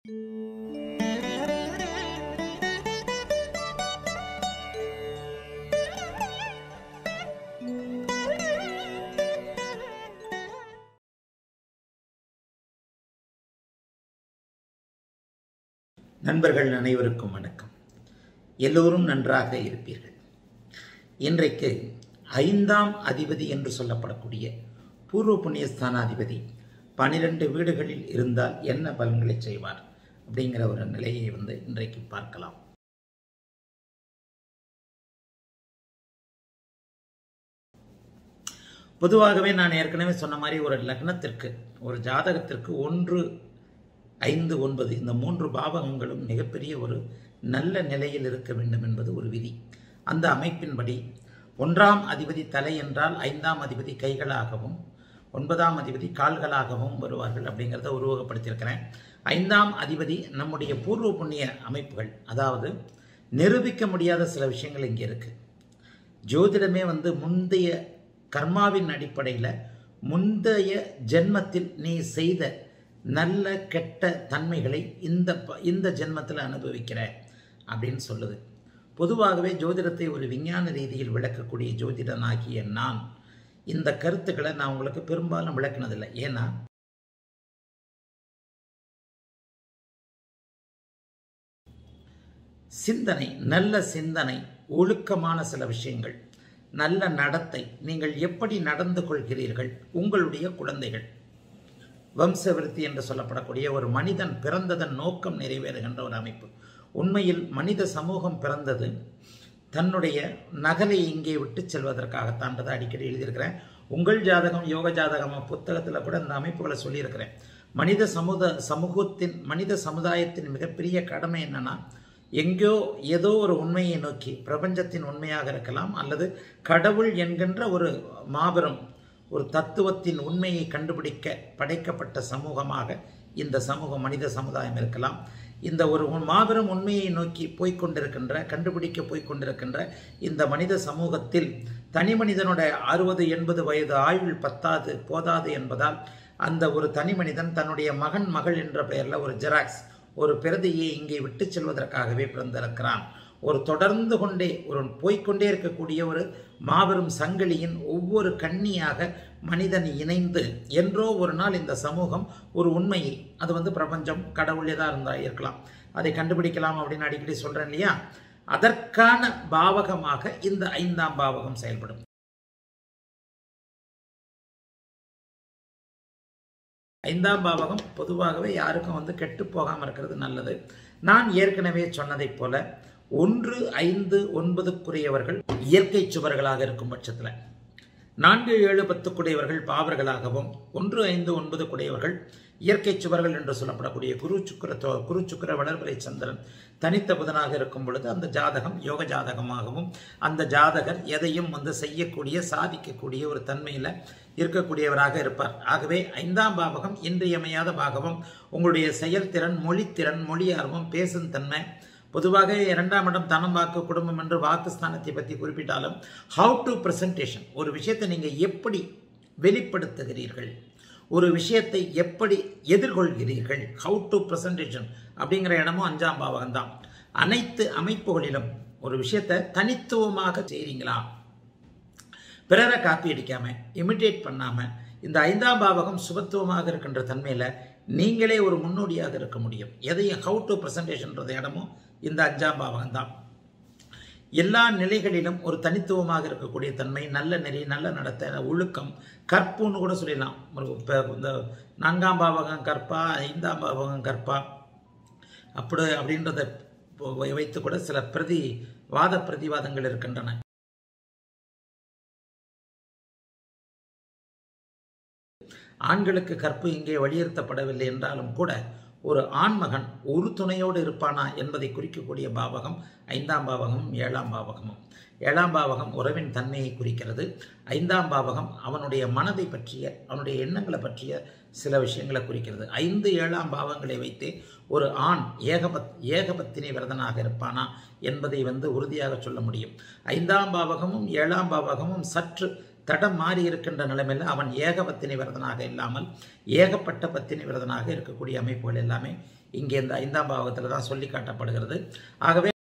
நண்பர்கள் அனைவருக்கும் வணக்கம் எல்லோரும் நன்றாக இருப்பீர்கள் இன்றைக்கு ஐந்தாம் அதிபதி என்று சொல்லப்படக்கூடிய பூர்வ புண்ணியஸ்தானாதிபதி பனிரெண்டு வீடுகளில் இருந்தால் என்ன பலன்களை செய்வார் அப்படிங்கிற ஒரு நிலையை வந்து இன்றைக்கு பார்க்கலாம் பொதுவாகவே நான் ஏற்கனவே சொன்ன மாதிரி ஒரு லக்னத்திற்கு ஒரு ஜாதகத்திற்கு ஒன்று ஐந்து ஒன்பது இந்த மூன்று பாவகங்களும் மிகப்பெரிய ஒரு நல்ல நிலையில் இருக்க வேண்டும் என்பது ஒரு விதி அந்த அமைப்பின்படி ஒன்றாம் அதிபதி தலை என்றால் ஐந்தாம் அதிபதி கைகளாகவும் ஒன்பதாம் அதிபதி கால்களாகவும் வருவார்கள் அப்படிங்கிறத உருவகப்படுத்தியிருக்கிறேன் ஐந்தாம் அதிபதி நம்முடைய பூர்வ புண்ணிய அமைப்புகள் அதாவது நிரூபிக்க முடியாத சில விஷயங்கள் இங்கே இருக்கு ஜோதிடமே வந்து முந்தைய கர்மாவின் அடிப்படையில் முந்தைய ஜென்மத்தில் நீ செய்த நல்ல கெட்ட தன்மைகளை இந்த ப- இந்த ஜென்மத்தில் அனுபவிக்கிற அப்படின்னு சொல்லுது பொதுவாகவே ஜோதிடத்தை ஒரு விஞ்ஞான ரீதியில் விளக்கக்கூடிய ஜோதிடனாகிய நான் இந்த கருத்துக்களை நான் உங்களுக்கு பெரும்பாலும் விளக்குனதில்லை ஏன்னா சிந்தனை நல்ல சிந்தனை ஒழுக்கமான சில விஷயங்கள் நல்ல நடத்தை நீங்கள் எப்படி நடந்து கொள்கிறீர்கள் உங்களுடைய குழந்தைகள் வம்சவிருத்தி என்று சொல்லப்படக்கூடிய ஒரு மனிதன் பிறந்ததன் நோக்கம் நிறைவேறுகின்ற ஒரு அமைப்பு உண்மையில் மனித சமூகம் பிறந்தது தன்னுடைய நகலை இங்கே விட்டு செல்வதற்காகத்தான்றதை அடிக்கடி எழுதியிருக்கிறேன் உங்கள் ஜாதகம் யோக ஜாதகம் புத்தகத்தில் கூட இந்த அமைப்புகளை சொல்லியிருக்கிறேன் மனித சமுத சமூகத்தின் மனித சமுதாயத்தின் மிகப்பெரிய கடமை என்னன்னா எங்கேயோ ஏதோ ஒரு உண்மையை நோக்கி பிரபஞ்சத்தின் உண்மையாக இருக்கலாம் அல்லது கடவுள் என்கின்ற ஒரு மாபெரும் ஒரு தத்துவத்தின் உண்மையை கண்டுபிடிக்க படைக்கப்பட்ட சமூகமாக இந்த சமூக மனித சமுதாயம் இருக்கலாம் இந்த ஒரு உன் மாபெரும் உண்மையை நோக்கி போய்க் கொண்டிருக்கின்ற கண்டுபிடிக்க போய்க் கொண்டிருக்கின்ற இந்த மனித சமூகத்தில் தனி மனிதனோட அறுபது எண்பது வயது ஆயுள் பத்தாது போதாது என்பதால் அந்த ஒரு தனி மனிதன் தன்னுடைய மகன் மகள் என்ற பெயரில் ஒரு ஜெராக்ஸ் ஒரு பிரதியை இங்கே விட்டு செல்வதற்காகவே பிறந்திருக்கிறான் ஒரு தொடர்ந்து கொண்டே ஒரு போய்க்கொண்டே இருக்கக்கூடிய ஒரு மாபெரும் சங்கிலியின் ஒவ்வொரு கண்ணியாக மனிதன் இணைந்து என்றோ ஒரு நாள் இந்த சமூகம் ஒரு உண்மையை அது வந்து பிரபஞ்சம் கடவுள் எதாக இருந்தால் இருக்கலாம் அதை கண்டுபிடிக்கலாம் அப்படின்னு அடிக்கடி சொல்கிறேன் இல்லையா அதற்கான பாவகமாக இந்த ஐந்தாம் பாவகம் செயல்படும் ஐந்தாம் பாவகம் பொதுவாகவே யாருக்கும் வந்து கெட்டு போகாமல் இருக்கிறது நல்லது நான் ஏற்கனவே சொன்னதைப் போல ஒன்று ஐந்து ஒன்பதுக்குரியவர்கள் இயற்கை சுவர்களாக இருக்கும் பட்சத்தில் நான்கு ஏழு பத்துக்குடையவர்கள் பாவர்களாகவும் ஒன்று ஐந்து ஒன்பது குடையவர்கள் இயற்கை சுவர்கள் என்று சொல்லப்படக்கூடிய குரு சுக்கர தோ- குரு சுக்கர வளர்பிறை சந்திரன் தனித்த புதனாக இருக்கும் பொழுது அந்த ஜாதகம் யோக ஜாதகமாகவும் அந்த ஜாதகர் எதையும் வந்து செய்யக்கூடிய சாதிக்கக்கூடிய ஒரு தன்மையில் இருக்கக்கூடியவராக இருப்பார் ஆகவே ஐந்தாம் பாவகம் இன்றியமையாத பாகவம் உங்களுடைய செயல்திறன் மொழித்திறன் மொழி ஆர்வம் பேசும் தன்மை பொதுவாக இரண்டாம் இடம் தனம் வாக்கு குடும்பம் என்று வாக்கு ஸ்தானத்தை பற்றி குறிப்பிட்டாலும் ஹவு டு பிரசன்டேஷன் ஒரு விஷயத்தை நீங்கள் எப்படி வெளிப்படுத்துகிறீர்கள் ஒரு விஷயத்தை எப்படி எதிர்கொள்கிறீர்கள் ஹவு டு பிரசன்டேஷன் அப்படிங்கிற இடமும் அஞ்சாம் பாவகம் தான் அனைத்து அமைப்புகளிலும் ஒரு விஷயத்தை தனித்துவமாக செய்கிறீங்களா பிறரை காப்பி அடிக்காம இமிட்டேட் பண்ணாம இந்த ஐந்தாம் பாவகம் சுபத்துவமாக இருக்கின்ற தன்மையில நீங்களே ஒரு முன்னோடியாக இருக்க முடியும் எதையும் ஹவு டு பிரசன்டேஷன்றது இடமும் இந்த அஞ்சாம் பாவகம் தான் எல்லா நிலைகளிலும் ஒரு தனித்துவமாக இருக்கக்கூடிய தன்மை நல்ல நெறி நல்ல நடத்தை ஒழுக்கம் கற்புன்னு கூட சொல்லிடலாம் ஒரு இப்ப இந்த நான்காம் பாவகம் கற்பா ஐந்தாம் பாவகம் கற்பா அப்படி அப்படின்றத வை- வைத்து கூட சில பிரதி வாத பிரதிவாதங்கள் இருக்கின்றன ஆண்களுக்கு கற்பு இங்கே வலியுறுத்தப்படவில்லை என்றாலும் கூட ஒரு ஆண்மகன் ஒரு துணையோடு இருப்பானா என்பதை குறிக்கக்கூடிய பாவகம் ஐந்தாம் பாவகமும் ஏழாம் பாவகமும் ஏழாம் பாவகம் உறவின் தன்மையை குறிக்கிறது ஐந்தாம் பாவகம் அவனுடைய மனதை பற்றிய அவனுடைய எண்ணங்களை பற்றிய சில விஷயங்களை குறிக்கிறது ஐந்து ஏழாம் பாவங்களை வைத்தே ஒரு ஆண் ஏகபத் ஏகபத்தினி விரதனாக இருப்பானா என்பதை வந்து உறுதியாக சொல்ல முடியும் ஐந்தாம் பாவகமும் ஏழாம் பாவகமும் சற்று தடம் மாறி இருக்கின்ற நிலைமையில் அவன் ஏக பத்தினி விரதனாக இல்லாமல் ஏகப்பட்ட பத்தினி விரதனாக இருக்கக்கூடிய அமைப்புகள் எல்லாமே இங்கே இந்த ஐந்தாம் பாவகத்தில் தான் சொல்லி காட்டப்படுகிறது ஆகவே